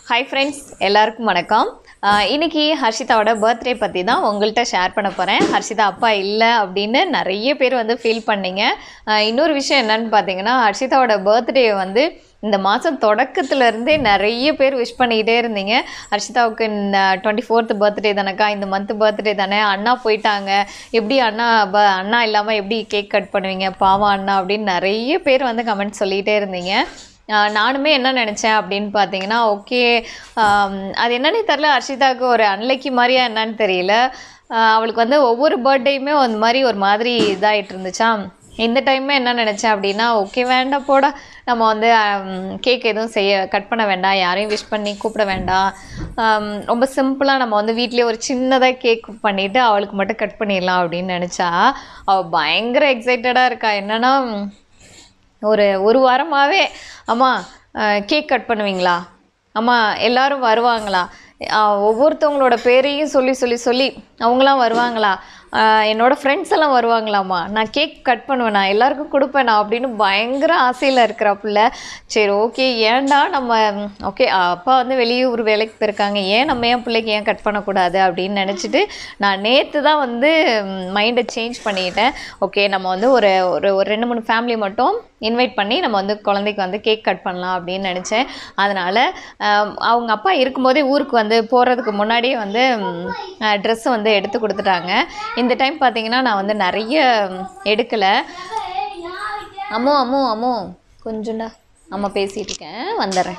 hi friends எல்லாருக்கும் வணக்கம் ஆஹ் இன்னைக்கு ஹர்ஷிதாவோட பர்த்டே பற்றி தான் உங்கள்கிட்ட ஷேர் பண்ண போகிறேன் ஹர்ஷிதா அப்பா இல்லை அப்படின்னு நிறைய பேர் வந்து ஃபீல் பண்ணீங்க ஆஹ் இன்னொரு விஷயம் என்னன்னு பார்த்தீங்கன்னா ஹர்ஷிதாவோட பர்த்டே வந்து இந்த மாதம் தொடக்கத்துலேருந்தே நிறைய பேர் விஷ் பண்ணிக்கிட்டே இருந்தீங்க ஹர்ஷிதாவுக்கு இந்த டுவெண்ட்டி ஃபோர்த் பர்த்டே தானக்கா இந்த மந்த் பர்த்டே தானே அண்ணா போயிட்டாங்க எப்படி அண்ணா ப அண்ணா இல்லாமல் எப்படி கேக் கட் பண்ணுவீங்க பாவம் அண்ணா அப்படின்னு நிறைய பேர் வந்து கமெண்ட் சொல்லிகிட்டே இருந்தீங்க ஆஹ் நானுமே என்ன நினச்சேன் அப்படின்னு பார்த்தீங்கன்னா ஓகே அது என்னன்னே தெரில ஹர்ஷிதாவுக்கு ஒரு அன்லக்கி மாதிரியா என்னன்னு தெரியல ஆஹ் அவளுக்கு வந்து ஒவ்வொரு பர்த்டேயுமே அந்த மாதிரி ஒரு மாதிரி இதாகிட்டு இருந்துச்சா இந்த டைமே என்ன நினச்சேன் அப்படின்னா ஓகே வேண்டாம் போடா நம்ம வந்து கேக் எதுவும் செய்ய கட் பண்ண வேண்டாம் யாரையும் விஷ் பண்ணி கூப்பிட வேண்டாம் ஆம், ரொம்ப சிம்பிளாக நம்ம வந்து வீட்லேயே ஒரு சின்னதாக கேக் பண்ணிவிட்டு அவளுக்கு மட்டும் கட் பண்ணிடலாம் அப்படின்னு நினச்சா அவள் பயங்கர எக்ஸைட்டடாக இருக்கா என்னன்னா ஒரு ஒரு வாரமாகவே அம்மா கேக் கட் பண்ணுவீங்களா அம்மா எல்லாரும் வருவாங்களா அஹ் ஒவ்வொருத்தவங்களோட பேரையும் சொல்லி சொல்லி சொல்லி அவங்களாம் வருவாங்களா அஹ் என்னோட ஃப்ரெண்ட்ஸ் எல்லாம் வருவாங்களாம்மா நான் கேக் கட் பண்ணுவேனா எல்லாருக்கும் கொடுப்பேனா அப்படின்னு பயங்கர ஆசையில் இருக்கிற புள்ள சரி ஓகே ஏன்டா நம்ம ஓகே அப்பா வந்து வெளியூர் வேலைக்கு போயிருக்காங்க ஏன் நம்ம ஏன் பிள்ளைக்கு ஏன் கட் பண்ணக்கூடாது அப்படின்னு நினச்சிட்டு நான் நேற்று தான் வந்து மைண்டை சேஞ்ச் பண்ணிட்டேன் ஓகே நம்ம வந்து ஒரு ஒரு ஒரு ரெண்டு மூணு ஃபேமிலி மட்டும் இன்வைட் பண்ணி நம்ம வந்து குழந்தைக்கு வந்து கேக் கட் பண்ணலாம் அப்படின்னு நினச்சேன் அதனால் அவங்க அப்பா இருக்கும்போதே ஊருக்கு வந்து போகிறதுக்கு முன்னாடியே வந்து ட்ரெஸ் வந்து எடுத்து கொடுத்துட்டாங்க இந்த டைம் பார்த்தீங்கன்னா நான் வந்து நிறைய எடுக்கலை அம்மோ அம்மோ அம்மோ கொஞ்சண்டா அம்மா பேசிகிட்டு இருக்கேன் வந்துடுறேன்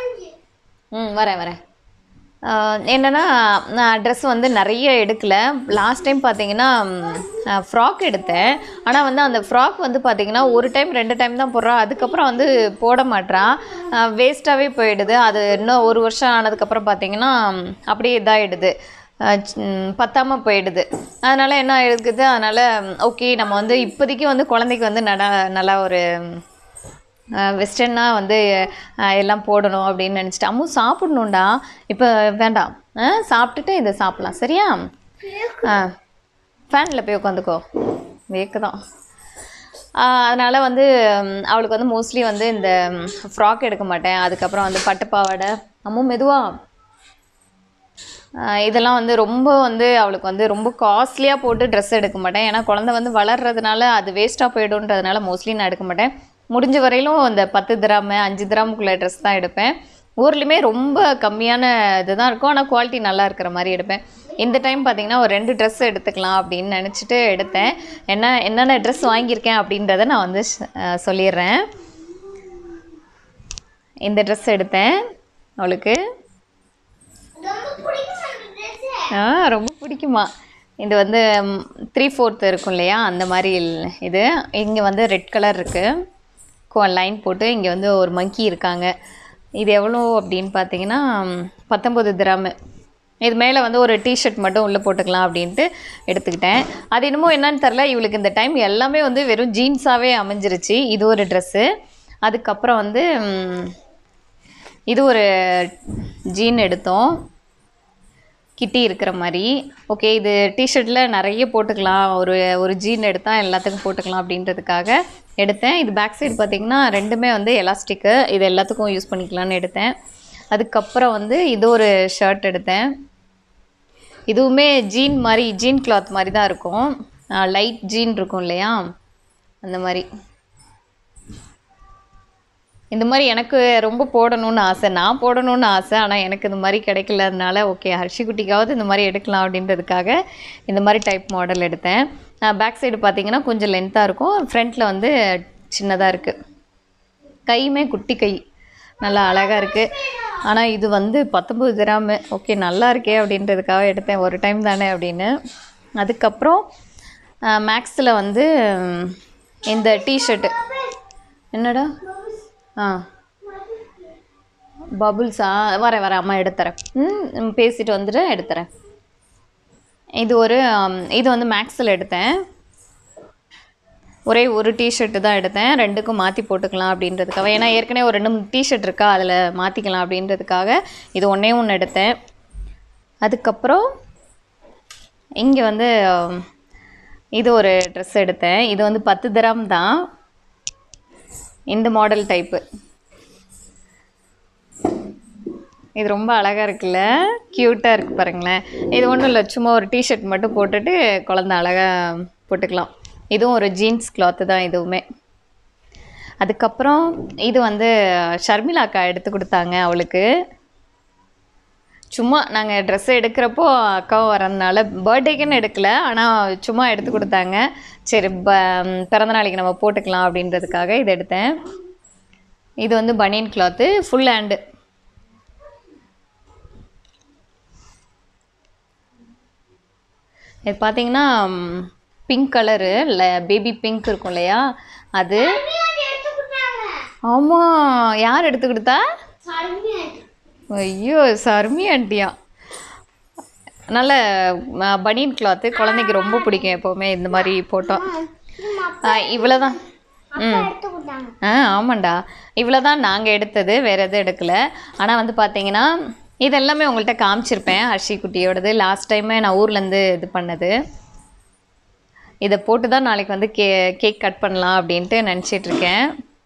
ம் வரேன் வரேன் ஆஹ் என்னன்னா நான் ட்ரெஸ் வந்து நிறைய எடுக்கல லாஸ்ட் டைம் பார்த்தீங்கன்னா ஃப்ராக் எடுத்தேன் ஆனால் வந்து அந்த ஃப்ராக் வந்து பார்த்தீங்கன்னா ஒரு டைம் ரெண்டு டைம் தான் போடுறா அதுக்கப்புறம் வந்து போட மாட்றான் வேஸ்ட்டாகவே போயிடுது அது இன்னும் ஒரு வருஷம் ஆனதுக்கப்புறம் பார்த்தீங்கன்னா அப்படியே இதாகிடுது பத்தாமல் போயிடுது அதனால் என்ன இருக்குது அதனால் ஓகே நம்ம வந்து இப்போதைக்கு வந்து குழந்தைக்கு வந்து நட நல்லா ஒரு வெஸ்டர்னாக வந்து அஹ், எல்லாம் போடணும் அப்படின்னு நினச்சிட்டு அம்மு சாப்பிடணுண்டா இப்போ வேண்டாம் ஆ, சாப்பிட்டுட்டு இதை சாப்பிட்லாம் சரியா ஆ ஃபேனில் போய் உட்காந்துக்கோ வேக்கு தான் அதனால் வந்து ம், அவளுக்கு வந்து மோஸ்ட்லி வந்து இந்த ஃப்ராக் எடுக்க மாட்டேன் அதுக்கப்புறம் வந்து பட்டு பாவாடை அம்மு மெதுவாக ஆஹ் இதெல்லாம் வந்து ரொம்ப வந்து அவளுக்கு வந்து ரொம்ப காஸ்ட்லியாக போட்டு ட்ரெஸ் எடுக்க மாட்டேன் ஏன்னா குழந்தை வந்து வளர்றதுனால அது வேஸ்ட்டாக போய்டுன்றதுனால மோஸ்ட்லி நான் எடுக்க மாட்டேன் முடிஞ்ச வரையிலும் இந்த பத்து கிராமு அஞ்சு கிராமுக்குள்ள ட்ரெஸ் தான் எடுப்பேன் ஊர்லேயுமே ரொம்ப கம்மியான இதுதான் இருக்கும் ஆனால் குவாலிட்டி நல்லா இருக்கிற மாதிரி எடுப்பேன் இந்த டைம் பார்த்தீங்கன்னா ஒரு ரெண்டு ட்ரெஸ் எடுத்துக்கலாம் அப்படின்னு நினச்சிட்டு எடுத்தேன் என்ன என்னென்ன ட்ரெஸ் வாங்கியிருக்கேன் அப்படின்றத நான் வந்து ஆஹ் சொல்லிடுறேன் இந்த ட்ரெஸ் எடுத்தேன் அவளுக்கு ஆ ரொம்ப பிடிக்குமா இது வந்து த்ரீ ஃபோர்த் இருக்கும் இல்லையா அந்த மாதிரி இல்- இது இங்கே வந்து ரெட் கலர் இருக்குது லைன் போட்டு இங்கே வந்து ஒரு மங்கி இருக்காங்க இது எவ்வளோ அப்படின்னு பார்த்தீங்கன்னா பத்தொம்பது கிராமு இது மேலே வந்து ஒரு டிஷர்ட் மட்டும் உள்ளே போட்டுக்கலாம் அப்படின்ட்டு எடுத்துக்கிட்டேன் அது என்னமோ என்னன்னு தெரில இவளுக்கு இந்த டைம் எல்லாமே வந்து வெறும் ஜீன்ஸாகவே அமைஞ்சிருச்சு இது ஒரு ட்ரெஸ்ஸு அதுக்கப்புறம் வந்து ம், இது ஒரு ஜீன் எடுத்தோம் கிட்டி இருக்கிற மாதிரி ஓகே இது டிஷர்ட்டில் நிறைய போட்டுக்கலாம் ஒரு ஒரு ஜீன் எடுத்தால் எல்லாத்துக்கும் போட்டுக்கலாம் அப்படின்றதுக்காக எடுத்தேன் இது பேக் சைடு பார்த்திங்கன்னா ரெண்டுமே வந்து எலாஸ்டிக்கு இது எல்லாத்துக்கும் யூஸ் பண்ணிக்கலாம்னு எடுத்தேன் அதுக்கப்புறம் வந்து இது ஒரு ஷர்ட் எடுத்தேன் இதுவுமே ஜீன் மாதிரி ஜீன் கிளாத் மாதிரி தான் இருக்கும் லைட் ஜீன் இருக்கும் இல்லையா அந்த மாதிரி இந்த மாதிரி எனக்கு ரொம்ப போடணும்னு ஆசை நான் போடணும்னு ஆசை ஆனால் எனக்கு இந்த மாதிரி கிடைக்கலனால ஓகே ஹர்ஷி குட்டிக்காவது இந்த மாதிரி எடுக்கலாம் அப்படின்றதுக்காக இந்த மாதிரி டைப் மாடல் எடுத்தேன் பேக் சைடு பார்த்தீங்கன்னா கொஞ்சம் லென்த்தாக இருக்கும் ஃப்ரண்ட்டில் வந்து சின்னதாக இருக்குது கையுமே குட்டி கை நல்லா அழகாக இருக்குது ஆனால் இது வந்து பத்தொம்பது கிராமு ஓகே நல்லா இருக்கே அப்படின்றதுக்காக எடுத்தேன் ஒரு டைம் தானே அப்படின்னு அதுக்கப்புறம் மேக்ஸில் வந்து ம், இந்த டிஷர்ட்டு என்னடா ஆ பபுள்ஸா வரேன் வரேன் அம்மா எடுத்துறேன் ம் பேசிட்டு வந்துட்டு எடுத்துறேன் இது ஒரு ஆம், இது வந்து மேக்ஸில் எடுத்தேன் ஒரே ஒரு டிஷர்ட்டு தான் எடுத்தேன் ரெண்டுக்கும் மாற்றி போட்டுக்கலாம் அப்படின்றதுக்காக ஏன்னா ஏற்கனவே ஒரு ரெண்டு மூணு டிஷர்ட் இருக்கா அதில் மாற்றிக்கலாம் அப்படின்றதுக்காக இது ஒன்றே ஒன்று எடுத்தேன் அதுக்கப்புறம் இங்கே வந்து ஆம், இது ஒரு ட்ரெஸ் எடுத்தேன் இது வந்து பத்து திராம் தான் இந்த மாடல் டைப்பு இது ரொம்ப அழகாக இருக்குல்ல க்யூட்டாக இருக்குது பாருங்களேன் இது ஒன்றும் இல்லை சும்மா ஒரு டிஷர்ட் மட்டும் போட்டுட்டு குழந்த அழகாக போட்டுக்கலாம் இதுவும் ஒரு ஜீன்ஸ் கிளாத்து தான் இதுவுமே அதுக்கப்புறம் இது வந்து ஷர்மிளா அக்கா எடுத்து கொடுத்தாங்க அவளுக்கு சும்மா நாங்கள் ட்ரெஸ் எடுக்கிறப்போ அக்காவும் வரதுனால பர்த்டேக்குன்னு எடுக்கல ஆனால் சும்மா எடுத்து கொடுத்தாங்க சரி ப பிறந்த நாளைக்கு நம்ம போட்டுக்கலாம் அப்படின்றதுக்காக இதை எடுத்தேன் இது வந்து பனியன் கிளாத்து ஃபுல் ஹேண்டு இது பார்த்தீங்கன்னா பிங்க் கலரு இல்லை பேபி பிங்க் இருக்கும் இல்லையா அது ஆமாம் யார் எடுத்து கொடுத்தா ஐயோ சர்மி ஆண்டியா நல்ல அஹ், பனியன் கிளாத்து குழந்தைக்கு ரொம்ப பிடிக்கும் எப்போவுமே இந்த மாதிரி போட்டோம் இவ்வளோதான் ம் ஆ ஆமாண்டா இவ்வளோ தான் நாங்கள் எடுத்தது வேறு எதுவும் எடுக்கல ஆனால் வந்து பார்த்தீங்கன்னா இது எல்லாமே உங்கள்கிட்ட காமிச்சிருப்பேன் ஹர்ஷி குட்டியோடது லாஸ்ட் டைமே நான் ஊர்லேருந்து இது பண்ணது இதை போட்டு தான் நாளைக்கு வந்து கே கேக் கட் பண்ணலாம் அப்படின்ட்டு நினச்சிட்டு இருக்கேன்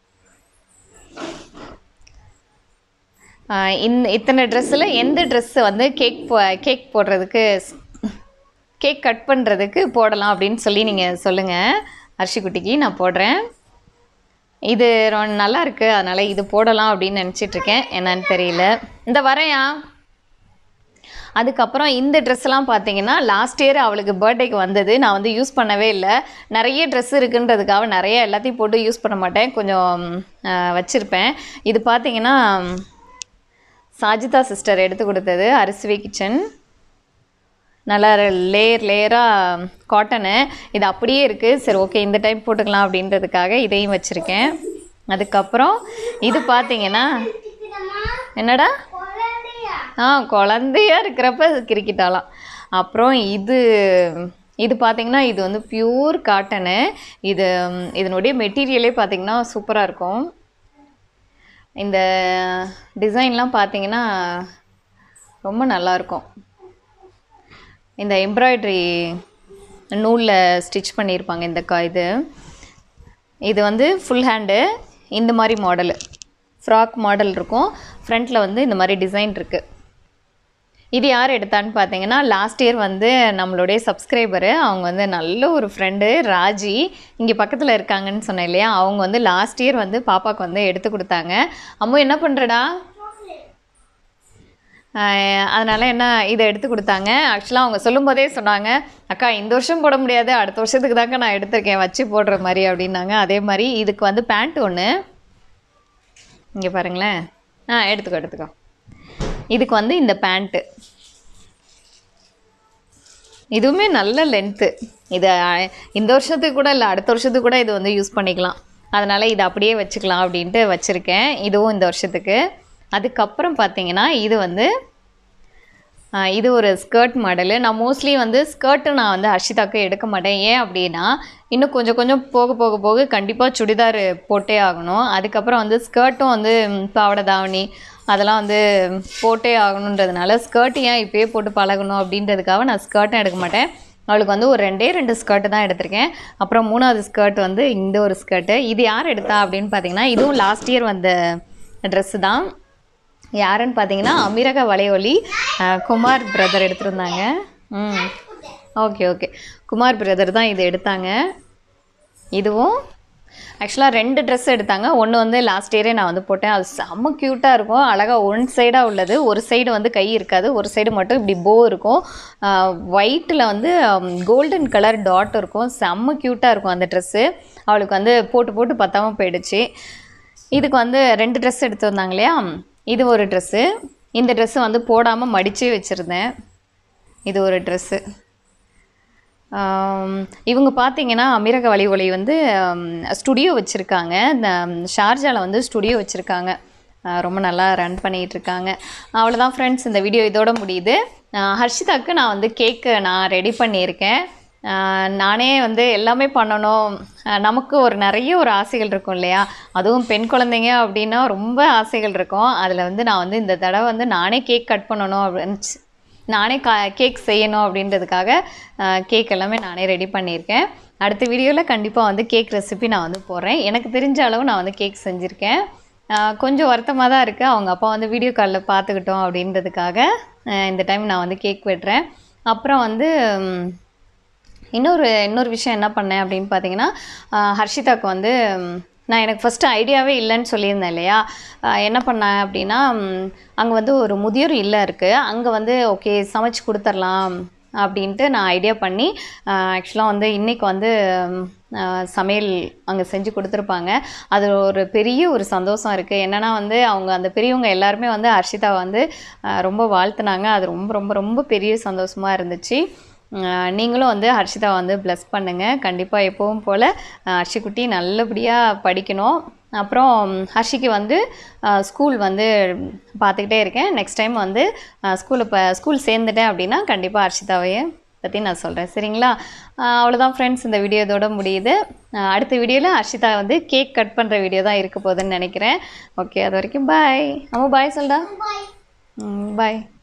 ஆஹ் இந்த இத்தனை ட்ரெஸ்ஸில் எந்த ட்ரெஸ்ஸு வந்து கேக் போ கேக் போடுறதுக்கு கேக் கட் பண்ணுறதுக்கு போடலாம் அப்படின்னு சொல்லி நீங்கள் சொல்லுங்கள் அரிசி குட்டிக்கு நான் போடுறேன் இது ரொ- நல்லா இருக்கு அதனால் இது போடலாம் அப்படின்னு நினச்சிட்டு இருக்கேன் என்னன்னு தெரியல இந்த வரையா அதுக்கப்புறம் இந்த ட்ரெஸ்லாம் பார்த்தீங்கன்னா லாஸ்ட் இயர் அவளுக்கு பர்த்டேக்கு வந்தது நான் வந்து யூஸ் பண்ணவே இல்லை நிறைய ட்ரெஸ் இருக்குன்றதுக்காக நிறைய எல்லாத்தையும் போட்டு யூஸ் பண்ண மாட்டேன் கொஞ்சம் வச்சுருப்பேன் இது பார்த்தீங்கன்னா சாஜிதா சிஸ்டர் எடுத்து கொடுத்தது அரிசுவி கிச்சன் நல்லா லேயர் லேயராக காட்டனு இது அப்படியே இருக்குது சரி ஓகே இந்த டைம் போட்டுக்கலாம் அப்படின்றதுக்காக இதையும் வச்சுருக்கேன் அதுக்கப்புறம் இது பார்த்தீங்கன்னா என்னடா ஆ குழந்தையா இருக்கிறப்ப கிரிக்கிட்டாலாம் அப்புறம் இது இது பார்த்தீங்கன்னா இது வந்து பியூர் காட்டனு இது ம், இதனுடைய மெட்டீரியலே பார்த்தீங்கன்னா சூப்பராக இருக்கும் இந்த டிசைன்லாம் பார்த்தீங்கன்னா ரொம்ப நல்லாயிருக்கும் இந்த எம்ப்ராய்டரி நூலில் ஸ்டிச் பண்ணியிருப்பாங்க இந்த கா இது இது வந்து ஃபுல் ஹேண்டு இந்த மாதிரி மாடலு ஃப்ராக் மாடல் இருக்கும் ஃப்ரண்ட்டில் வந்து இந்த மாதிரி டிசைன் இருக்குது இது யார் எடுத்தான்னு பார்த்தீங்கன்னா லாஸ்ட் இயர் வந்து நம்மளுடைய சப்ஸ்கிரைபரு அவங்க வந்து நல்ல ஒரு ஃப்ரெண்டு ராஜி இங்கே பக்கத்தில் இருக்காங்கன்னு சொன்னேன் இல்லையா அவங்க வந்து லாஸ்ட் இயர் வந்து பாப்பாவுக்கு வந்து எடுத்து கொடுத்தாங்க அம்மு என்ன பண்ணுறடா அதனால் என்ன இதை எடுத்து கொடுத்தாங்க ஆக்சுவலாக அவங்க சொல்லும்போதே சொன்னாங்க அக்கா இந்த வருஷம் போட முடியாது அடுத்த வருஷத்துக்கு தாங்க நான் எடுத்திருக்கேன் வச்சு போடுற மாதிரி அப்படின்னாங்க அதே மாதிரி இதுக்கு வந்து பேண்ட் ஒன்று இங்கே பாருங்களேன் ஆ எடுத்துக்கோ எடுத்துக்கோ இதுக்கு வந்து இந்த பேண்ட்டு இதுவுமே நல்ல லென்த்து இது அஹ், இந்த வருஷத்துக்கு கூட இல்லை அடுத்த வருஷத்துக்கு கூட இது வந்து யூஸ் பண்ணிக்கலாம் அதனால் இதை அப்படியே வச்சுக்கலாம் அப்படின்ட்டு வச்சுருக்கேன் இதுவும் இந்த வருஷத்துக்கு அதுக்கப்புறம் பார்த்தீங்கன்னா இது வந்து ஆஹ் இது ஒரு ஸ்கர்ட் மாடலு நான் மோஸ்ட்லி வந்து ஸ்கர்ட்டு நான் வந்து ஹர்ஷிதாக்கு எடுக்க மாட்டேன் ஏன் அப்படின்னா இன்னும் கொஞ்சம் கொஞ்சம் போக போக போக கண்டிப்பாக சுடிதார் போட்டே ஆகணும் அதுக்கப்புறம் வந்து ஸ்கர்ட்டும் வந்து ம், பாவாடை தாவணி அதெல்லாம் வந்து போட்டே ஆகணுன்றதுனால ஸ்கர்ட் ஏன் இப்போயே போட்டு பழகணும் அப்படின்றதுக்காக நான் ஸ்கர்ட்டும் எடுக்க மாட்டேன் அவளுக்கு வந்து ஒரு ரெண்டே ரெண்டு ஸ்கர்ட்டு தான் எடுத்திருக்கேன் அப்புறம் மூணாவது ஸ்கர்ட் வந்து இந்த ஒரு ஸ்கர்ட்டு இது யார் எடுத்தா அப்படின்னு பார்த்தீங்கன்னா இதுவும் லாஸ்ட் இயர் வந்த ட்ரெஸ்ஸு தான் யாருன்னு பார்த்தீங்கன்னா அமீரக வளையொலி அஹ், குமார் பிரதர் எடுத்திருந்தாங்க ம் ஓகே ஓகே குமார் பிரதர் தான் இது எடுத்தாங்க இதுவும் ஆக்சுவலாக ரெண்டு ட்ரெஸ் எடுத்தாங்க ஒன்று வந்து லாஸ்ட் இயரே நான் வந்து போட்டேன் அது செம்ம க்யூட்டாக இருக்கும் அழகாக ஒன் சைடாக உள்ளது ஒரு சைடு வந்து கை இருக்காது ஒரு சைடு மட்டும் இப்படி போ இருக்கும் ஒயிட்டில் வந்து கோல்டன் கலர் டாட் இருக்கும் செம்ம க்யூட்டாக இருக்கும் அந்த ட்ரெஸ்ஸு அவளுக்கு வந்து போட்டு போட்டு பத்தாம போயிடுச்சு இதுக்கு வந்து ரெண்டு ட்ரெஸ் எடுத்து வந்தாங்க இல்லையா இது ஒரு ட்ரெஸ்ஸு இந்த ட்ரெஸ்ஸு வந்து போடாமல் மடிச்சே வச்சுருந்தேன் இது ஒரு ட்ரெஸ்ஸு இவங்க பார்த்தீங்கன்னா அமீரக வழி ஒளி வந்து ஸ்டுடியோ வச்சுருக்காங்க இந்த ஷார்ஜாவில் வந்து ஸ்டுடியோ வச்சுருக்காங்க ரொம்ப நல்லா ரன் பண்ணிகிட்டு இருக்காங்க அவ்வளோதான் ஃப்ரெண்ட்ஸ் இந்த வீடியோ இதோட முடியுது அஹ் ஹர்ஷிதாக்கு நான் வந்து கேக்கு நான் ரெடி பண்ணியிருக்கேன் அஹ் நானே வந்து எல்லாமே பண்ணணும் அஹ் நமக்கு ஒரு நிறைய ஒரு ஆசைகள் இருக்கும் இல்லையா அதுவும் பெண் குழந்தைங்க அப்படின்னா ரொம்ப ஆசைகள் இருக்கும் அதில் வந்து நான் வந்து இந்த தடவை வந்து நானே கேக் கட் பண்ணணும் அப்படின்னு நானே கா கேக் செய்யணும் அப்படின்றதுக்காக கேக் எல்லாமே நானே ரெடி பண்ணியிருக்கேன் அடுத்த வீடியோவில் கண்டிப்பாக வந்து கேக் ரெசிபி நான் வந்து போடுறேன் எனக்கு தெரிஞ்ச அளவு நான் வந்து கேக் செஞ்சுருக்கேன் ஆஹ் கொஞ்சம் வருத்தமாக தான் இருக்குது அவங்க அப்பா வந்து வீடியோ காலில் பார்த்துக்கிட்டோம் அப்படின்றதுக்காக ஆஹ் இந்த டைம் நான் வந்து கேக் வெட்டுறேன் அப்புறம் வந்து ம், இன்னொரு இன்னொரு விஷயம் என்ன பண்ணேன் அப்படின்னு பார்த்தீங்கன்னா ஆஹ் ஹர்ஷிதாக்கு வந்து ம், நான் எனக்கு ஃபஸ்ட்டு ஐடியாவே இல்லைன்னு சொல்லியிருந்தேன் இல்லையா ஆஹ் என்ன பண்ணேன் அப்படின்னா அங்கே வந்து ஒரு முதியோர் இல்லம் இருக்குது அங்கே வந்து ஓகே சமைச்சு கொடுத்துர்லாம் அப்படின்ட்டு நான் ஐடியா பண்ணி ஆக்சுவலாக வந்து இன்றைக்கி வந்து ம், ஆஹ் சமையல் அங்கே செஞ்சு கொடுத்துருப்பாங்க அது ஒரு பெரிய ஒரு சந்தோஷம் இருக்குது என்னென்னா வந்து அவங்க அந்த பெரியவங்க எல்லாருமே வந்து ஹர்ஷிதா வந்து ஆஹ் ரொம்ப வாழ்த்துனாங்க அது ரொம்ப ரொம்ப ரொம்ப பெரிய சந்தோஷமாக இருந்துச்சு ஆஹ் நீங்களும் வந்து ஹர்ஷிதா வந்து ப்ளஸ் பண்ணுங்கள் கண்டிப்பாக எப்பவும் போல் ஹர்ஷிக்குட்டி நல்லபடியாக படிக்கணும் அப்புறம் ஹர்ஷிக்கு வந்து ஸ்கூல் வந்து பார்த்துக்கிட்டே இருக்கேன் நெக்ஸ்ட் டைம் வந்து ஸ்கூலில் இப்போ ஸ்கூல் சேர்ந்துட்டேன் அப்படின்னா கண்டிப்பாக ஹர்ஷிதாவையே பற்றி நான் சொல்கிறேன் சரிங்களா ஆஹ் அவ்வளோதான் ஃப்ரெண்ட்ஸ் இந்த வீடியோ இதோட முடியுது ஆஹ் அடுத்த வீடியோவில் ஹர்ஷிதா வந்து கேக் கட் பண்ணுற வீடியோ தான் இருக்க போகுதுன்னு நினைக்கிறேன் ஓகே அது வரைக்கும் பாய் அம்மா பாய் சொல்டா பாய்